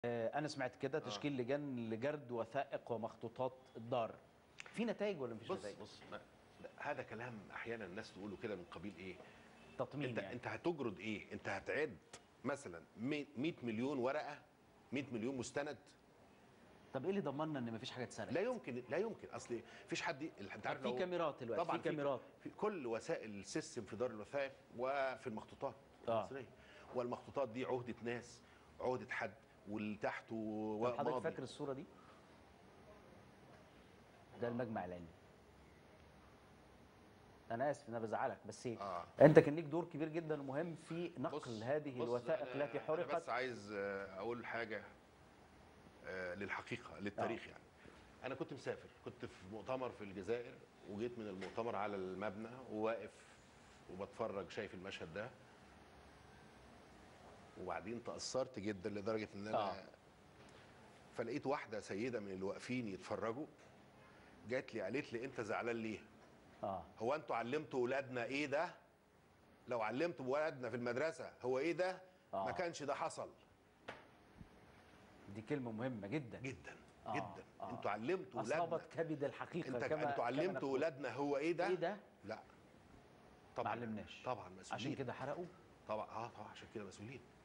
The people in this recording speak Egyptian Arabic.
آه، انا سمعت كده تشكيل لجان لجرد وثائق ومخطوطات الدار في نتائج ولا مفيش بص نتائج بص ما لا، هذا كلام احيانا الناس تقوله كده من قبيل ايه تطمين انت يعني انت هتجرد ايه انت هتعد مثلا 100 مليون ورقه 100 مليون مستند طب ايه اللي ضمننا ان مفيش حاجه اتسرقت لا يمكن لا يمكن اصل فيش حد انت عارف في لو- كاميرات دلوقتي، طبعا في كاميرات. في كل وسائل السيستم في دار الوثائق وفي المخطوطات آه. المصريه والمخطوطات دي عهده ناس عهده حد واللي تحته طب حضرتك ماضي. فاكر الصوره دي ده المجمع العلمي انا اسف ان انا بزعلك بس إيه؟ آه. انت كان ليك دور كبير جدا ومهم في نقل بص- هذه بص، الوثائق أنا- التي أنا حرقت بس عايز آه، اقول حاجه آه، للحقيقه للتاريخ آه. يعني انا كنت مسافر كنت في مؤتمر في الجزائر وجيت من المؤتمر على المبنى وواقف وبتفرج شايف المشهد ده وبعدين تاثرت جدا لدرجه ان انا آه. فلقيت واحده سيده من اللي واقفين يتفرجوا جات لي قالت لي انت زعلان ليه اه هو انتوا علمتوا ولادنا ايه ده لو علمتوا ولادنا في المدرسه هو ايه ده آه. ما كانش ده حصل دي كلمه مهمه جدا جدا آه، جدا آه. انتوا علمتوا ولادنا اصابت كبد الحقيقه انت كما انتوا كما علمتوا نقول. ولادنا هو ايه ده ايه ده لا ما طبعا علمناش طبعا مسؤولين عشان كده حرقوا طبعا اه طبعا عشان كده مسؤولين